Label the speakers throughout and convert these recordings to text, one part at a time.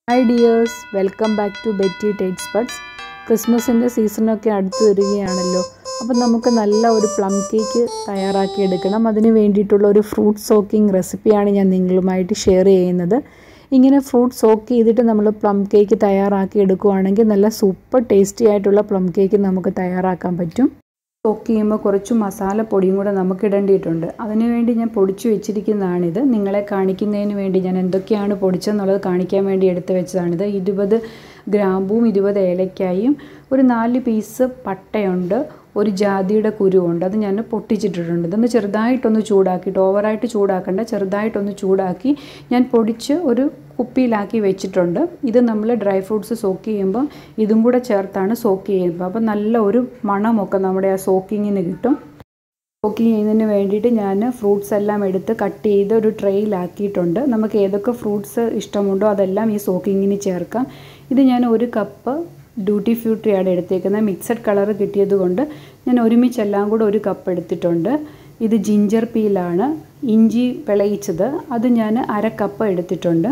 Speaker 1: hi dears welcome back to Betty tastes buds ക്രിസ്മസിൻ്റെ സീസണൊക്കെ അടുത്ത് വരികയാണല്ലോ അപ്പം നമുക്ക് നല്ല ഒരു പ്ലം കേക്ക് തയ്യാറാക്കി എടുക്കണം അതിന് വേണ്ടിയിട്ടുള്ള ഒരു ഫ്രൂട്ട് സോക്കിംഗ് റെസിപ്പിയാണ് ഞാൻ നിങ്ങളുമായിട്ട് ഷെയർ ചെയ്യുന്നത് ഇങ്ങനെ ഫ്രൂട്ട് സോക്ക് ചെയ്തിട്ട് നമ്മൾ പ്ലം കേക്ക് തയ്യാറാക്കി എടുക്കുകയാണെങ്കിൽ നല്ല സൂപ്പർ ടേസ്റ്റി ആയിട്ടുള്ള പ്ലം കേക്ക് നമുക്ക് തയ്യാറാക്കാൻ പറ്റും സോക്ക് ചെയ്യുമ്പോൾ കുറച്ച് മസാലപ്പൊടിയും കൂടെ നമുക്ക് ഇടേണ്ടിയിട്ടുണ്ട് അതിനുവേണ്ടി ഞാൻ പൊടിച്ചു വെച്ചിരിക്കുന്നതാണിത് നിങ്ങളെ കാണിക്കുന്നതിന് വേണ്ടി ഞാൻ എന്തൊക്കെയാണ് പൊടിച്ചെന്നുള്ളത് കാണിക്കാൻ വേണ്ടി എടുത്തു വെച്ചതാണിത് ഇരുപത് ഗ്രാമ്പും ഇരുപത് ഏലക്കായും ഒരു നാല് പീസ് പട്ടയുണ്ട് ഒരു ജാതിയുടെ കുരുവുണ്ട് അത് ഞാൻ പൊട്ടിച്ചിട്ടിട്ടുണ്ട് ഇതൊന്ന് ചെറുതായിട്ടൊന്ന് ചൂടാക്കിയിട്ട് ഓവറായിട്ട് ചൂടാക്കണ്ട ചെറുതായിട്ടൊന്ന് ചൂടാക്കി ഞാൻ പൊടിച്ച് ഒരു കുപ്പിയിലാക്കി വെച്ചിട്ടുണ്ട് ഇത് നമ്മൾ ഡ്രൈ ഫ്രൂട്ട്സ് സോക്ക് ചെയ്യുമ്പോൾ ഇതും കൂടെ ചേർത്താണ് സോക്ക് ചെയ്യുമ്പോൾ അപ്പോൾ നല്ല ഒരു മണമൊക്കെ നമ്മുടെ ആ സോക്കിങ്ങിന് കിട്ടും സോക്കിങ് ചെയ്യുന്നതിന് വേണ്ടിയിട്ട് ഞാൻ ഫ്രൂട്ട്സ് എല്ലാം എടുത്ത് കട്ട് ചെയ്ത് ഒരു ട്രെയിലാക്കിയിട്ടുണ്ട് നമുക്ക് ഏതൊക്കെ ഫ്രൂട്ട്സ് ഇഷ്ടമുണ്ടോ അതെല്ലാം ഈ സോക്കിങ്ങിന് ചേർക്കാം ഇത് ഞാൻ ഒരു കപ്പ് ഡ്യൂട്ടി ഫ്യൂട്രിയാണ് എടുത്തേക്കുന്നത് മിക്സഡ് കളർ കിട്ടിയത് കൊണ്ട് ഞാൻ ഒരുമിച്ചെല്ലാം കൂടെ ഒരു കപ്പ് എടുത്തിട്ടുണ്ട് ഇത് ജിഞ്ചർ പീലാണ് ഇഞ്ചി വിളയിച്ചത് അത് ഞാൻ അര കപ്പ് എടുത്തിട്ടുണ്ട്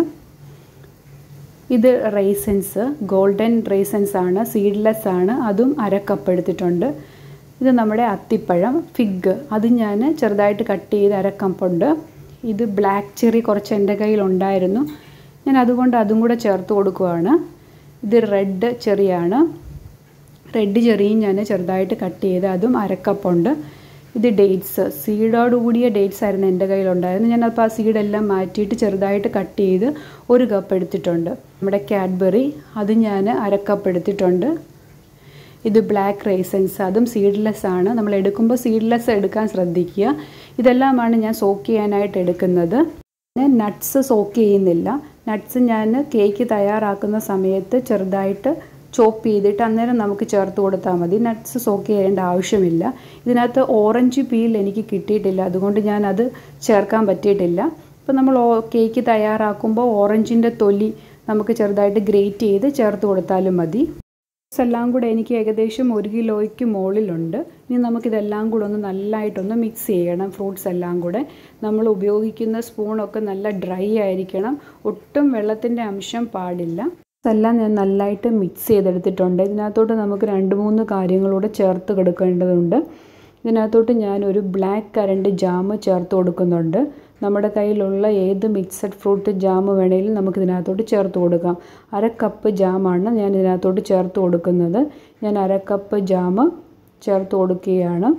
Speaker 1: ഇത് റൈസൻസ് ഗോൾഡൻ റൈസൻസ് ആണ് സീഡ്ലെസ് ആണ് അതും അര കപ്പ് എടുത്തിട്ടുണ്ട് ഇത് നമ്മുടെ അത്തിപ്പഴം ഫിഗ് അത് ഞാൻ ചെറുതായിട്ട് കട്ട് ചെയ്ത് അര കപ്പുണ്ട് ഇത് ബ്ലാക്ക് ചെറി കുറച്ച് എൻ്റെ കയ്യിലുണ്ടായിരുന്നു ഞാൻ അതുകൊണ്ട് അതും കൂടെ ചേർത്ത് കൊടുക്കുകയാണ് ഇത് റെഡ് ചെറിയാണ് റെഡ് ചെറിയും ഞാൻ ചെറുതായിട്ട് കട്ട് ചെയ്ത് അതും അരക്കപ്പുണ്ട് ഇത് ഡേറ്റ്സ് സീഡോട് കൂടിയ ഡേറ്റ്സ് ആയിരുന്നു എൻ്റെ കയ്യിലുണ്ടായിരുന്നു ഞാൻ അപ്പോൾ ആ സീഡെല്ലാം മാറ്റിയിട്ട് ചെറുതായിട്ട് കട്ട് ചെയ്ത് ഒരു കപ്പ് എടുത്തിട്ടുണ്ട് നമ്മുടെ കാഡ്ബറി അത് ഞാൻ അരക്കപ്പ് എടുത്തിട്ടുണ്ട് ഇത് ബ്ലാക്ക് റൈസൻസ് അതും സീഡ്ലെസ് ആണ് നമ്മൾ എടുക്കുമ്പോൾ സീഡ്ലെസ് എടുക്കാൻ ശ്രദ്ധിക്കുക ഇതെല്ലാമാണ് ഞാൻ സോക്ക് ചെയ്യാനായിട്ട് എടുക്കുന്നത് ഞാൻ നട്ട്സ് സോക്ക് ചെയ്യുന്നില്ല നട്ട്സ് ഞാൻ കേക്ക് തയ്യാറാക്കുന്ന സമയത്ത് ചെറുതായിട്ട് ചോപ്പ് ചെയ്തിട്ട് അന്നേരം നമുക്ക് ചേർത്ത് കൊടുത്താൽ മതി നട്ട്സ് സോക്ക് ചെയ്യേണ്ട ആവശ്യമില്ല ഇതിനകത്ത് ഓറഞ്ച് പീൽ എനിക്ക് കിട്ടിയിട്ടില്ല അതുകൊണ്ട് ഞാൻ അത് ചേർക്കാൻ പറ്റിയിട്ടില്ല ഇപ്പോൾ നമ്മൾ കേക്ക് തയ്യാറാക്കുമ്പോൾ ഓറഞ്ചിൻ്റെ തൊലി നമുക്ക് ചെറുതായിട്ട് ഗ്രേറ്റ് ചെയ്ത് ചേർത്ത് കൊടുത്താലും മതി എല്ലാം കൂടെ എനിക്ക് ഏകദേശം ഒരു കിലോയ്ക്ക് മുകളിലുണ്ട് ഇനി നമുക്കിതെല്ലാം കൂടെ ഒന്ന് നല്ലതായിട്ടൊന്ന് മിക്സ് ചെയ്യണം ഫ്രൂട്ട്സ് എല്ലാം കൂടെ നമ്മൾ ഉപയോഗിക്കുന്ന സ്പൂണൊക്കെ നല്ല ഡ്രൈ ആയിരിക്കണം ഒട്ടും വെള്ളത്തിൻ്റെ അംശം പാടില്ല എല്ലാം ഞാൻ നല്ലതായിട്ട് മിക്സ് ചെയ്തെടുത്തിട്ടുണ്ട് ഇതിനകത്തോട്ട് നമുക്ക് രണ്ട് മൂന്ന് കാര്യങ്ങളൂടെ ചേർത്ത് കൊടുക്കേണ്ടതുണ്ട് ഇതിനകത്തോട്ട് ഞാനൊരു ബ്ലാക്ക് കരണ്ട് ജാം ചേർത്ത് കൊടുക്കുന്നുണ്ട് നമ്മുടെ കയ്യിലുള്ള ഏത് മിക്സഡ് ഫ്രൂട്ട് ജാം വേണമെങ്കിലും നമുക്ക് ഇതിനകത്തോട്ട് ചേർത്ത് കൊടുക്കാം അര കപ്പ് ജാമാണ് ഞാൻ ഇതിനകത്തോട്ട് ചേർത്ത് കൊടുക്കുന്നത് ഞാൻ അര കപ്പ് ജാം ചേർത്ത് കൊടുക്കുകയാണ്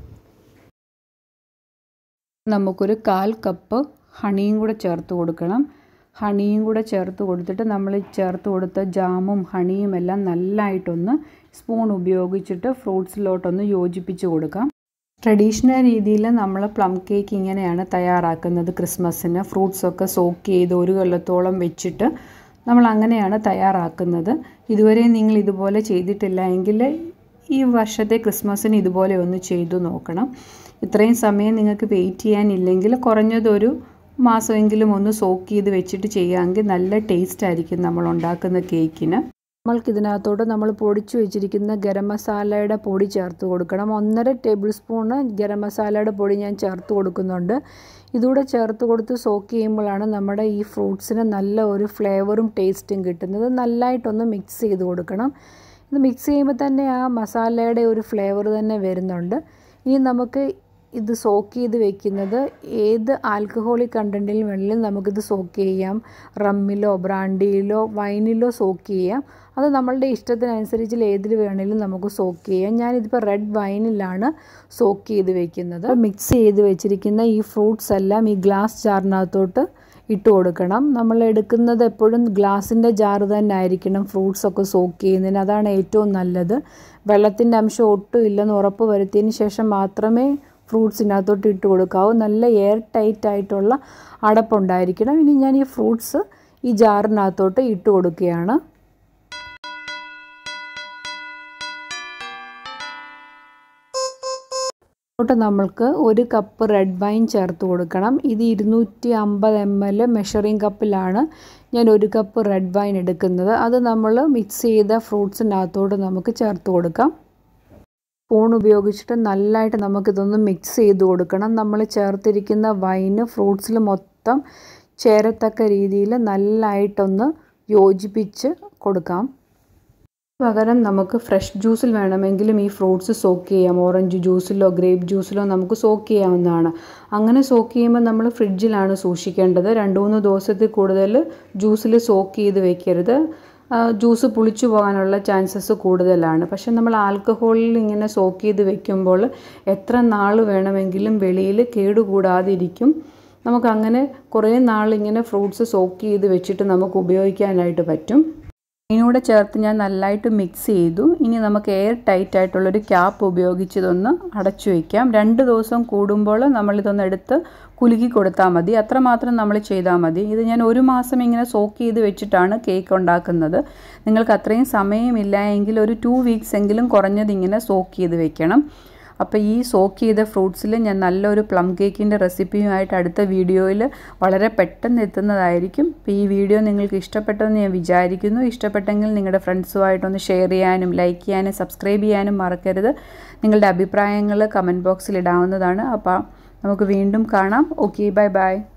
Speaker 1: നമുക്കൊരു കാൽ കപ്പ് ഹണിയും കൂടെ ചേർത്ത് കൊടുക്കണം ഹണിയും കൂടെ ചേർത്ത് കൊടുത്തിട്ട് നമ്മൾ ചേർത്ത് കൊടുത്ത ജാമും ഹണിയും എല്ലാം നല്ലതായിട്ടൊന്ന് സ്പൂൺ ഉപയോഗിച്ചിട്ട് ഫ്രൂട്ട്സിലോട്ടൊന്ന് യോജിപ്പിച്ച് കൊടുക്കാം ട്രഡീഷണൽ രീതിയിൽ നമ്മൾ പ്ലം കേക്ക് ഇങ്ങനെയാണ് തയ്യാറാക്കുന്നത് ക്രിസ്മസിന് ഫ്രൂട്ട്സൊക്കെ സോക്ക് ചെയ്ത് ഒരു കൊല്ലത്തോളം വെച്ചിട്ട് നമ്മൾ അങ്ങനെയാണ് തയ്യാറാക്കുന്നത് ഇതുവരെ നിങ്ങൾ ഇതുപോലെ ചെയ്തിട്ടില്ല എങ്കിൽ ഈ വർഷത്തെ ക്രിസ്മസിന് ഇതുപോലെ ഒന്ന് ചെയ്തു നോക്കണം ഇത്രയും സമയം നിങ്ങൾക്ക് വെയിറ്റ് ചെയ്യാനില്ലെങ്കിൽ കുറഞ്ഞതൊരു മാസമെങ്കിലും ഒന്ന് സോക്ക് ചെയ്ത് വെച്ചിട്ട് ചെയ്യാമെങ്കിൽ നല്ല ടേസ്റ്റ് ആയിരിക്കും നമ്മൾ ഉണ്ടാക്കുന്ന കേക്കിന് നമ്മൾക്ക് ഇതിനകത്തോട്ട് നമ്മൾ പൊടിച്ചു വെച്ചിരിക്കുന്ന ഗരം മസാലയുടെ പൊടി ചേർത്ത് കൊടുക്കണം ഒന്നര ടേബിൾ സ്പൂണ് ഗരം മസാലയുടെ പൊടി ഞാൻ ചേർത്ത് കൊടുക്കുന്നുണ്ട് ഇതുകൂടെ ചേർത്ത് കൊടുത്ത് സോക്ക് ചെയ്യുമ്പോഴാണ് നമ്മുടെ ഈ ഫ്രൂട്ട്സിന് നല്ല ഒരു ഫ്ലേവറും ടേസ്റ്റും കിട്ടുന്നത് നല്ലതായിട്ടൊന്ന് മിക്സ് ചെയ്ത് കൊടുക്കണം ഇത് മിക്സ് ചെയ്യുമ്പോൾ തന്നെ ആ മസാലയുടെ ഒരു ഫ്ലേവർ തന്നെ വരുന്നുണ്ട് ഇനി നമുക്ക് ഇത് സോക്ക് ചെയ്ത് വെക്കുന്നത് ഏത് ആൽക്കഹോളിക് കണ്ടൻറ്റിൽ വേണമെങ്കിലും നമുക്കിത് സോക്ക് ചെയ്യാം റമ്മിലോ ബ്രാൻഡിയിലോ വൈനിലോ സോക്ക് ചെയ്യാം അത് നമ്മളുടെ ഇഷ്ടത്തിനനുസരിച്ച് ഏതിൽ വേണമെങ്കിലും നമുക്ക് സോക്ക് ചെയ്യാം ഞാനിതിപ്പോൾ റെഡ് വൈനിലാണ് സോക്ക് ചെയ്ത് വെക്കുന്നത് മിക്സ് ചെയ്ത് വെച്ചിരിക്കുന്ന ഈ ഫ്രൂട്ട്സ് എല്ലാം ഈ ഗ്ലാസ് ജാറിനകത്തോട്ട് ഇട്ട് കൊടുക്കണം നമ്മൾ എടുക്കുന്നത് എപ്പോഴും ഗ്ലാസിൻ്റെ ജാറ് തന്നെ ആയിരിക്കണം ഫ്രൂട്ട്സൊക്കെ സോക്ക് ചെയ്യുന്നതിന് അതാണ് ഏറ്റവും നല്ലത് വെള്ളത്തിൻ്റെ അംശം ഒട്ടും ഇല്ലെന്ന് ഉറപ്പ് വരുത്തിയതിന് ശേഷം മാത്രമേ ഫ്രൂട്ട്സിനകത്തോട്ട് ഇട്ട് കൊടുക്കാവൂ നല്ല എയർ ടൈറ്റ് ആയിട്ടുള്ള അടപ്പുണ്ടായിരിക്കണം ഇനി ഞാൻ ഈ ഫ്രൂട്ട്സ് ഈ ജാറിനകത്തോട്ട് ഇട്ട് കൊടുക്കുകയാണ് ോട്ട് നമ്മൾക്ക് ഒരു കപ്പ് റെഡ് വൈൻ ചേർത്ത് കൊടുക്കണം ഇത് ഇരുന്നൂറ്റി അമ്പത് എം എൽ മെഷറിംഗ് കപ്പിലാണ് ഞാൻ ഒരു കപ്പ് റെഡ് വൈൻ എടുക്കുന്നത് അത് നമ്മൾ മിക്സ് ചെയ്ത ഫ്രൂട്ട്സിനകത്തോട്ട് നമുക്ക് ചേർത്ത് കൊടുക്കാം സ്പൂൺ ഉപയോഗിച്ചിട്ട് നല്ലതായിട്ട് നമുക്കിതൊന്ന് മിക്സ് ചെയ്ത് കൊടുക്കണം നമ്മൾ ചേർത്തിരിക്കുന്ന വൈന് ഫ്രൂട്ട്സിൽ മൊത്തം ചേരത്തക്ക രീതിയിൽ നല്ലതായിട്ടൊന്ന് യോജിപ്പിച്ച് കൊടുക്കാം പകരം നമുക്ക് ഫ്രഷ് ജ്യൂസിൽ വേണമെങ്കിലും ഈ ഫ്രൂട്ട്സ് സോക്ക് ചെയ്യാം ഓറഞ്ച് ജ്യൂസിലോ ഗ്രേപ്പ് ജ്യൂസിലോ നമുക്ക് സോക്ക് ചെയ്യാവുന്നതാണ് അങ്ങനെ സോക്ക് ചെയ്യുമ്പോൾ നമ്മൾ ഫ്രിഡ്ജിലാണ് സൂക്ഷിക്കേണ്ടത് രണ്ട് മൂന്ന് ദിവസത്തിൽ കൂടുതൽ ജ്യൂസിൽ സോക്ക് ചെയ്ത് വെക്കരുത് ജ്യൂസ് പുളിച്ചു പോകാനുള്ള ചാൻസസ് കൂടുതലാണ് പക്ഷെ നമ്മൾ ആൽക്കഹോളിൽ ഇങ്ങനെ സോക്ക് ചെയ്ത് വെക്കുമ്പോൾ എത്ര നാൾ വേണമെങ്കിലും വെളിയിൽ കേടുകൂടാതിരിക്കും നമുക്കങ്ങനെ കുറേ നാൾ ഇങ്ങനെ ഫ്രൂട്ട്സ് സോക്ക് ചെയ്ത് വെച്ചിട്ട് നമുക്ക് ഉപയോഗിക്കാനായിട്ട് പറ്റും ഇതിനൂടെ ചേർത്ത് ഞാൻ നല്ലതായിട്ട് മിക്സ് ചെയ്തു ഇനി നമുക്ക് എയർ ടൈറ്റ് ആയിട്ടുള്ളൊരു ക്യാപ്പ് ഉപയോഗിച്ച് ഇതൊന്ന് അടച്ചു വയ്ക്കാം രണ്ട് ദിവസം കൂടുമ്പോൾ നമ്മളിതൊന്ന് എടുത്ത് കുലുക്കി കൊടുത്താൽ മതി അത്രമാത്രം നമ്മൾ ചെയ്താൽ മതി ഇത് ഞാൻ ഒരു മാസം ഇങ്ങനെ സോക്ക് ചെയ്ത് വെച്ചിട്ടാണ് കേക്ക് ഉണ്ടാക്കുന്നത് നിങ്ങൾക്ക് അത്രയും സമയമില്ല എങ്കിൽ ഒരു ടു വീക്സ് എങ്കിലും കുറഞ്ഞത് ഇങ്ങനെ സോക്ക് ചെയ്ത് വെക്കണം അപ്പോൾ ഈ സോക്ക് ചെയ്ത ഫ്രൂട്ട്സിൽ ഞാൻ നല്ലൊരു പ്ലം കേക്കിൻ്റെ റെസിപ്പിയുമായിട്ട് അടുത്ത വീഡിയോയിൽ വളരെ പെട്ടെന്ന് എത്തുന്നതായിരിക്കും അപ്പോൾ ഈ വീഡിയോ നിങ്ങൾക്ക് ഇഷ്ടപ്പെട്ടെന്ന് ഞാൻ വിചാരിക്കുന്നു ഇഷ്ടപ്പെട്ടെങ്കിൽ നിങ്ങളുടെ ഫ്രണ്ട്സുമായിട്ടൊന്ന് ഷെയർ ചെയ്യാനും ലൈക്ക് ചെയ്യാനും സബ്സ്ക്രൈബ് ചെയ്യാനും മറക്കരുത് നിങ്ങളുടെ അഭിപ്രായങ്ങൾ കമൻറ്റ് ബോക്സിൽ ഇടാവുന്നതാണ് അപ്പോൾ നമുക്ക് വീണ്ടും കാണാം ഓക്കെ ബൈ ബൈ